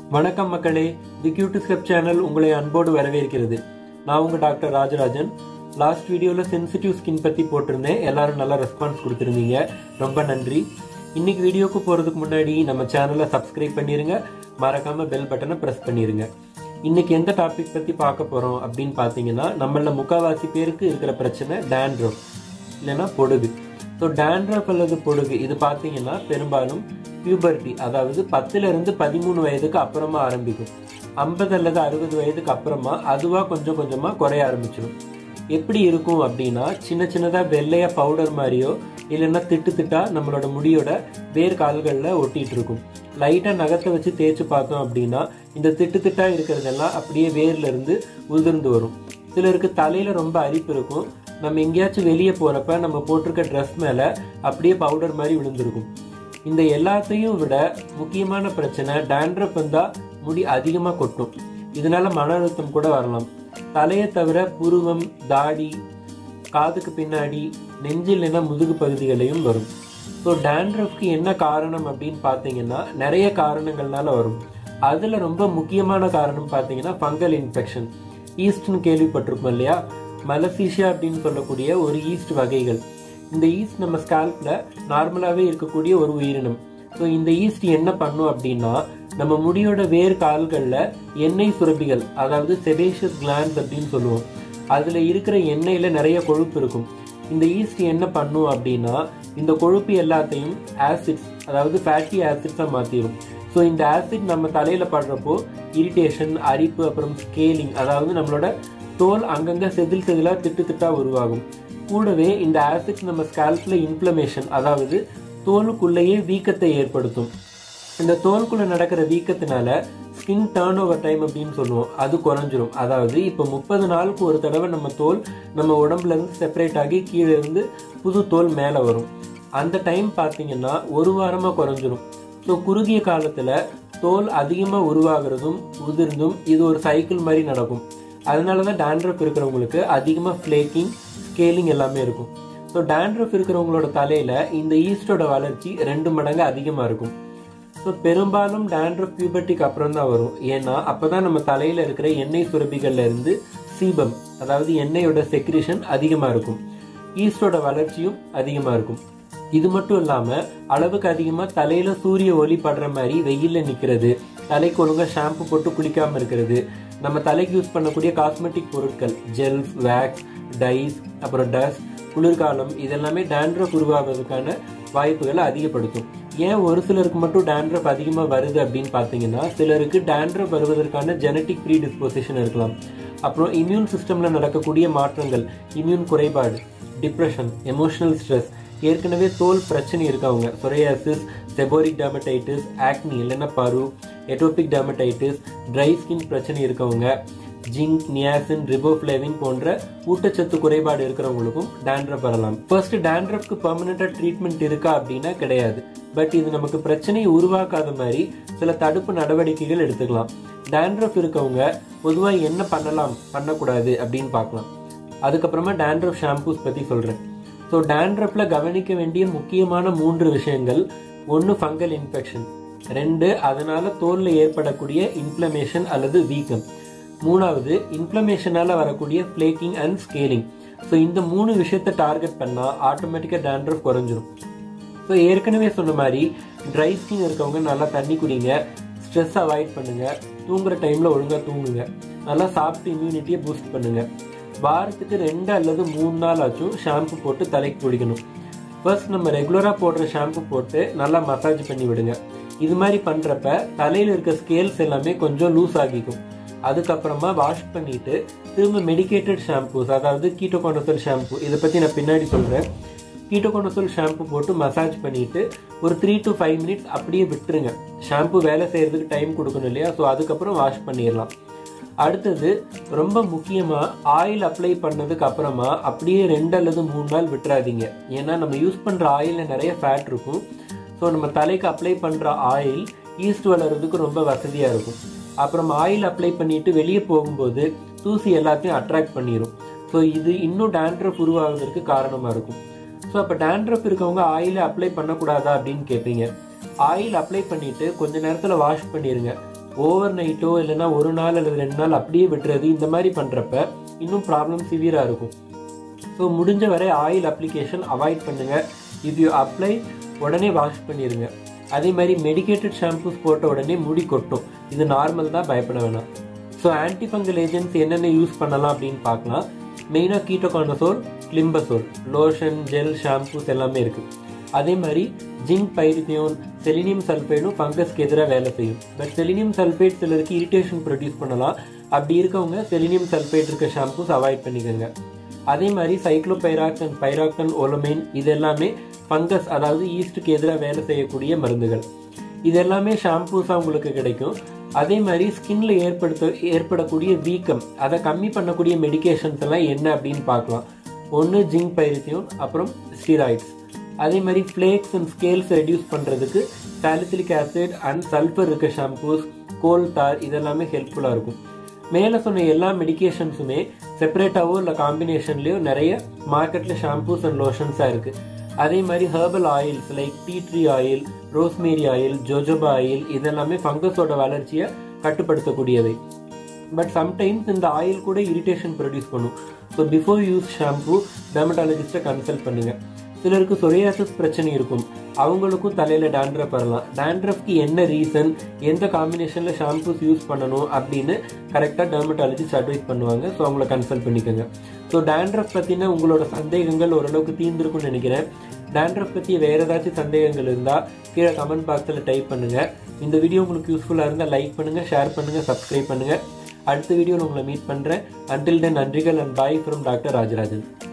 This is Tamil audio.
வணக்கம் மக்களே தி கியூட் ஸ்கெப் சேனல் உங்களை அன்போடு வரவேற்கிறது நான் உங்க டாக்டர் ராஜராஜன் லாஸ்ட் வீடியோவில் சென்சிட்டிவ் ஸ்கின் பற்றி போட்டிருந்தேன் எல்லாரும் நல்லா ரெஸ்பான்ஸ் கொடுத்துருந்தீங்க ரொம்ப நன்றி இன்னைக்கு வீடியோக்கு போகிறதுக்கு முன்னாடி நம்ம சேனலை சப்ஸ்கிரைப் பண்ணிருங்க மறக்காம பெல் பட்டனை ப்ரெஸ் பண்ணிருங்க இன்னைக்கு எந்த டாபிக் பற்றி பார்க்க போகிறோம் அப்படின்னு பார்த்தீங்கன்னா நம்மள முக்காவாசி பேருக்கு இருக்கிற பிரச்சனை டேண்ட்ரஃப் இல்லைன்னா பொடுகு ஸோ டேண்ட்ரஃப் அல்லது பொடுகு இது பார்த்தீங்கன்னா பெரும்பாலும் பியூபர்ட்டி அதாவது பத்துல இருந்து பதிமூணு வயதுக்கு அப்புறமா ஆரம்பிக்கும் ஐம்பது அல்லது அறுபது வயதுக்கு அப்புறமா அதுவா கொஞ்சம் கொஞ்சமா குறைய ஆரம்பிச்சிடும் எப்படி இருக்கும் அப்படின்னா சின்ன சின்னதா வெள்ளையா பவுடர் மாதிரியோ இல்லைன்னா திட்டு திட்டா நம்மளோட முடியோட வேர் கால்களில் ஒட்டிட்டு இருக்கும் லைட்டா நகத்தை வச்சு தேய்ச்சி பார்த்தோம் அப்படின்னா இந்த திட்டு திட்டா இருக்கிறதெல்லாம் அப்படியே வேர்ல இருந்து உதிர்ந்து வரும் சிலருக்கு தலையில ரொம்ப அரிப்பு இருக்கும் நம்ம எங்கேயாச்சும் வெளியே போறப்ப நம்ம போட்டிருக்க ட்ரெஸ் மேல அப்படியே பவுடர் மாதிரி விழுந்திருக்கும் இந்த எல்லாத்தையும் விட முக்கியமான பிரச்சனை டேண்ட்ரப் வந்தா முடி அதிகமா கொட்டும் இதனால மன அழுத்தம் கூட வரலாம் தலையை தவிர புருவம் தாடி காதுக்கு பின்னாடி நெஞ்சு இல்லைன்னா முதுகு பகுதிகளையும் வரும் ஸோ டேண்ட்ரஃப்க்கு என்ன காரணம் அப்படின்னு பார்த்தீங்கன்னா நிறைய காரணங்கள்னால வரும் அதில் ரொம்ப முக்கியமான காரணம் பார்த்தீங்கன்னா ஃபங்கல் இன்ஃபெக்ஷன் ஈஸ்ட்னு கேள்விப்பட்டிருப்போம் இல்லையா மலசீஷியா அப்படின்னு சொல்லக்கூடிய ஒரு ஈஸ்ட் வகைகள் இந்த ஈஸ்ட் நம்ம ஸ்கால்ப்ல நார்மலாகவே இருக்கக்கூடிய ஒரு உயிரினம் ஸோ இந்த ஈஸ்ட் என்ன பண்ணும் அப்படின்னா நம்ம முடியோட வேர் கால்களில் எண்ணெய் சுரப்பிகள் அதாவது செபேஷியஸ் கிளான்ஸ் அப்படின்னு சொல்லுவோம் அதில் இருக்கிற எண்ணெயில் நிறைய கொழுப்பு இருக்கும் இந்த ஈஸ்ட் என்ன பண்ணும் அப்படின்னா இந்த கொழுப்பு எல்லாத்தையும் ஆசிட்ஸ் அதாவது ஃபேட்டி ஆசிட்ஸாக மாற்றிடும் ஸோ இந்த ஆசிட் நம்ம தலையில் படுறப்போ இரிட்டேஷன் அரிப்பு அப்புறம் ஸ்கேலிங் அதாவது நம்மளோட தோல் அங்கங்கே செதில் செதிலாக திட்டு திட்டா உருவாகும் கூடவே இந்த ஆசிட் நம்ம ஸ்கால்ப்ல இன்ஃப்ளமேஷன் அதாவது தோலுக்குள்ளேயே வீக்கத்தை ஏற்படுத்தும் இந்த தோலுக்குள்ள நடக்கிற வீக்கத்தினால ஸ்கின் டேர்ன் ஓவர் டைம் அப்படின்னு சொல்லுவோம் அது குறைஞ்சிரும் அதாவது இப்போ முப்பது நாளுக்கு ஒரு தடவை நம்ம தோல் நம்ம உடம்புல இருந்து செப்பரேட் ஆகி கீழே இருந்து புது தோல் மேலே வரும் அந்த டைம் பார்த்தீங்கன்னா ஒரு வாரமாக குறைஞ்சிரும் ஸோ குறுகிய காலத்தில் தோல் அதிகமாக உருவாகிறதும் உதிர்ந்தும் இது ஒரு சைக்கிள் மாதிரி நடக்கும் அதனால தான் டேண்ட்ரஃப் இருக்கிறவங்களுக்கு அதிகமாக ஃப்ளேக்கிங் ஸ்கேலிங் எல்லாமே இருக்கும் ஸோ டேண்ட்ரஃப் இருக்கிறவங்களோட தலையில இந்த ஈஸ்டோட வளர்ச்சி ரெண்டு மடங்கு அதிகமாக இருக்கும் ஸோ பெரும்பாலும் டேண்ட்ரஃப் பியூபர்ட்டிக்கு அப்புறம் தான் வரும் ஏன்னா அப்பதான் நம்ம தலையில இருக்கிற எண்ணெய் சுரப்பிகள்ல இருந்து சீபம் அதாவது எண்ணெயோட செக்ரிஷன் அதிகமாக இருக்கும் ஈஸ்டோட வளர்ச்சியும் அதிகமாக இருக்கும் இது மட்டும் இல்லாம அளவுக்கு அதிகமா தலையில சூரிய ஒளி படுற மாதிரி வெயில்ல நிக்கிறது தலைக்கு ஒழுங்கா ஷாம்பு போட்டு குளிக்காம இருக்கிறது நம்ம தலைக்கு யூஸ் பண்ணக்கூடிய காஸ்மெட்டிக் பொருட்கள் ஜெல்ஸ் வேக்ஸ் டைஸ் அப்புறம் டஸ்ட் குளிர்காலம் இதெல்லாமே டேண்ட்ரஃப் உருவாகிறதுக்கான வாய்ப்புகளை அதிகப்படுத்தும் ஏன் ஒரு சிலருக்கு மட்டும் டேண்ட்ரஃப் அதிகமாக வருது அப்படின்னு பார்த்தீங்கன்னா சிலருக்கு டேண்ட்ரஃப் வருவதற்கான ஜெனட்டிக் ப்ரீ டிஸ்போசிஷன் இருக்கலாம் அப்புறம் இம்யூன் சிஸ்டம்ல நடக்கக்கூடிய மாற்றங்கள் இம்யூன் குறைபாடு டிப்ரெஷன் எமோஷனல் ஸ்ட்ரெஸ் ஏற்கனவே தோல் பிரச்சனை இருக்கவங்க சொரையாசிஸ் செபோரிக் டெர்மடைட்டிஸ் ஆக்னி இல்லைன்னா பரு எட்டோபிக் டெர்மடைட்டிஸ் ட்ரை ஸ்கின் பிரச்சனை இருக்கவங்க ஜிங்க் நியாசின் ரிபோஃப்ளேவின் போன்ற ஊட்டச்சத்து குறைபாடு இருக்கிறவங்களுக்கும் டேண்ட்ரப் வரலாம் ஃபர்ஸ்ட் டேண்ட்ரப்க்கு பெர்மனண்டா ட்ரீட்மெண்ட் இருக்கா அப்படின்னா கிடையாது பட் இது நமக்கு பிரச்சனையை உருவாக்காத மாதிரி சில தடுப்பு நடவடிக்கைகள் எடுத்துக்கலாம் டேண்ட்ரப் இருக்கவங்க பொதுவாக என்ன பண்ணலாம் பண்ணக்கூடாது அப்படின்னு பார்க்கலாம் அதுக்கப்புறமா டேண்ட்ரப் ஷாம்பூஸ் பற்றி சொல்கிறேன் ஸோ டேண்ட்ரப்ல கவனிக்க வேண்டிய முக்கியமான மூன்று விஷயங்கள் ஒன்று ஃபங்கல் இன்ஃபெக்ஷன் ரெண்டு அதனால தோல்ல ஏற்படக்கூடிய இன்ஃப்ளமேஷன் அல்லது வீக்கம் மூணாவது இன்ஃப்ளமேஷனால வரக்கூடிய ஃபிளேக்கிங் அண்ட் ஸ்கேலிங் ஸோ இந்த மூணு விஷயத்த டார்கெட் பண்ணா ஆட்டோமேட்டிக்காக டேண்ட்ரஃப் குறைஞ்சிரும் ஸோ ஏற்கனவே சொன்ன மாதிரி ட்ரை ஸ்கின் இருக்கவங்க நல்லா தண்ணி குடிங்க ஸ்ட்ரெஸ் அவாய்ட் பண்ணுங்க தூங்குற டைம்ல ஒழுங்கா தூங்குங்க நல்லா சாப்பிட்டு இம்யூனிட்டியை பூஸ்ட் பண்ணுங்க வாரத்துக்கு ரெண்டு அல்லது மூணு நாள் ஆச்சும் ஷாம்பு போட்டு தலைக்கு குடிக்கணும் ஃபர்ஸ்ட் நம்ம ரெகுலராக போடுற ஷாம்பு போட்டு நல்லா மசாஜ் பண்ணி விடுங்க இது மாதிரி பண்ணுறப்ப தலையில் இருக்க ஸ்கேல்ஸ் எல்லாமே கொஞ்சம் லூஸ் ஆகிக்கும் அதுக்கப்புறமா வாஷ் பண்ணிட்டு திரும்ப மெடிக்கேட்டட் ஷாம்பூஸ் அதாவது கீட்டோகோனசல் ஷாம்பு இதை பற்றி நான் பின்னாடி சொல்கிறேன் கீட்டோகோனசல் ஷாம்பு போட்டு மசாஜ் பண்ணிட்டு ஒரு த்ரீ டு ஃபைவ் மினிட்ஸ் அப்படியே விட்டுருங்க ஷாம்பு வேலை செய்யறதுக்கு டைம் கொடுக்கணும் இல்லையா ஸோ அதுக்கப்புறம் வாஷ் பண்ணிடலாம் அடுத்தது ரொம்ப முக்கியமா ஆயில் அப்ளை பண்ணதுக்கு அப்புறமா அப்படியே ரெண்டு அல்லது மூணு நாள் விட்டுறாதீங்க ஏன்னா நம்ம யூஸ் பண்ற ஆயில்ல நிறைய ஃபேட் இருக்கும் ஸோ நம்ம தலைக்கு அப்ளை பண்ற ஆயில் ஈஸ்ட் வளர்றதுக்கு ரொம்ப வசதியா இருக்கும் அப்புறம் ஆயில் அப்ளை பண்ணிட்டு வெளியே போகும்போது தூசி எல்லாத்தையும் அட்ராக்ட் பண்ணிடும் ஸோ இது இன்னும் டேண்ட்ரஃப் உருவாகுவதற்கு காரணமா இருக்கும் ஸோ அப்போ டேண்ட்ரஃப் இருக்கவங்க ஆயிலை அப்ளை பண்ணக்கூடாதா அப்படின்னு கேட்பீங்க ஆயில் அப்ளை பண்ணிட்டு கொஞ்ச நேரத்தில் வாஷ் பண்ணிடுங்க ஓவர் நைட்டோ இல்லைன்னா ஒரு நாள் அல்லது ரெண்டு நாள் அப்படியே விட்டுறது இந்த மாதிரி பண்ணுறப்ப இன்னும் ப்ராப்ளம் சிவியராக இருக்கும் ஸோ முடிஞ்ச வரை ஆயில் அப்ளிகேஷன் அவாய்ட் பண்ணுங்க இஃப் யூ அப்ளை உடனே வாஷ் பண்ணிடுங்க அதே மாதிரி மெடிக்கேட்டட் ஷாம்பூஸ் போட்ட உடனே முடி கொட்டும் இது நார்மல் தான் பயப்பட வேணாம் ஸோ ஆன்டிஃபங்கல் ஏஜென்ட்ஸ் என்னென்ன யூஸ் பண்ணலாம் அப்படின்னு பார்க்கலாம் மெயினாக ketoconazole climbazole lotion gel shampoos எல்லாமே இருக்குது அதே மாதிரி ஜிங்க் பைரித்தியோன் செலினியம் சல்ஃபைடும் ஃபங்கஸ்க்கு எதிராக வேலை செய்யும் பட் செலினியம் சல்ஃபைட் சிலருக்கு இரிட்டேஷன் ப்ரொடியூஸ் பண்ணலாம் அப்படி இருக்கவங்க செலினியம் சல்ஃபைட் இருக்க ஷாம்பூஸ் அவாய்ட் பண்ணிக்கோங்க அதே மாதிரி சைக்ளோபைராக்டன் பைராக்டன் ஓலமைன் இது எல்லாமே ஃபங்கஸ் அதாவது ஈஸ்ட்டுக்கு எதிராக வேலை செய்யக்கூடிய மருந்துகள் இது எல்லாமே ஷாம்பூஸாக உங்களுக்கு கிடைக்கும் அதே மாதிரி ஸ்கின்ல ஏற்படுத்த ஏற்படக்கூடிய வீக்கம் அதை கம்மி பண்ணக்கூடிய மெடிகேஷன்ஸ் எல்லாம் என்ன அப்படின்னு பார்க்கலாம் ஒன்று ஜிங்க் பைரித்தியோன் அப்புறம் ஸ்டீராய்ட்ஸ் அதே மாதிரி ஃப்ளேக்ஸ் அண்ட் ஸ்கேல்ஸ் ரெடியூஸ் பண்ணுறதுக்கு சாலிசிலிக் ஆசிட் அண்ட் சல்ஃபர் இருக்க ஷாம்பூஸ் கோல் தார் இதெல்லாமே ஹெல்ப்ஃபுல்லாக இருக்கும் மேலே சொன்ன எல்லா மெடிகேஷன்ஸுமே செப்பரேட்டாவோ இல்லை காம்பினேஷன்லேயோ நிறைய மார்க்கெட்டில் ஷாம்பூஸ் அண்ட் லோஷன்ஸாக இருக்குது அதே மாதிரி herbal oils like tea tree oil rosemary oil jojoba oil இதெல்லாமே ஃபங்கஸோட வளர்ச்சியை கட்டுப்படுத்தக்கூடியவை பட் சம்டைம்ஸ் இந்த ஆயில் கூட இரிட்டேஷன் ப்ரொடியூஸ் பண்ணும் ஸோ பிஃபோர் யூஸ் ஷாம்பூ டெர்மட்டாலஜிஸ்ட்டை கன்சல்ட் பண்ணுங்க சிலருக்கு சொரியாசிஸ் பிரச்சனை இருக்கும் அவங்களுக்கும் தலையில டேண்ட்ரஃப் வரலாம் டேண்ட்ரஃப்க்கு என்ன ரீசன் எந்த காம்பினேஷன்ல ஷாம்பூஸ் யூஸ் பண்ணணும் அப்படின்னு கரெக்டாக டெர்மட்டாலஜிஸ்ட் அட்வைஸ் பண்ணுவாங்க ஸோ அவங்கள கன்சல்ட் பண்ணிக்கோங்க ஸோ டேண்ட்ரஃப் பற்றின உங்களோட சந்தேகங்கள் ஓரளவுக்கு தீர்ந்திருக்கும்னு நினைக்கிறேன் டேண்ட்ரஃப் பற்றி வேற ஏதாச்சும் சந்தேகங்கள் இருந்தால் கீழே கமெண்ட் பாக்ஸில் டைப் பண்ணுங்க இந்த வீடியோ உங்களுக்கு யூஸ்ஃபுல்லாக இருந்தால் லைக் பண்ணுங்க ஷேர் பண்ணுங்க சப்ஸ்கிரைப் பண்ணுங்க அடுத்த வீடியோவில் உங்களை மீட் பண்ணுறேன் அன்டில் தென் நன்றிகள் and bye from doctor Rajarajan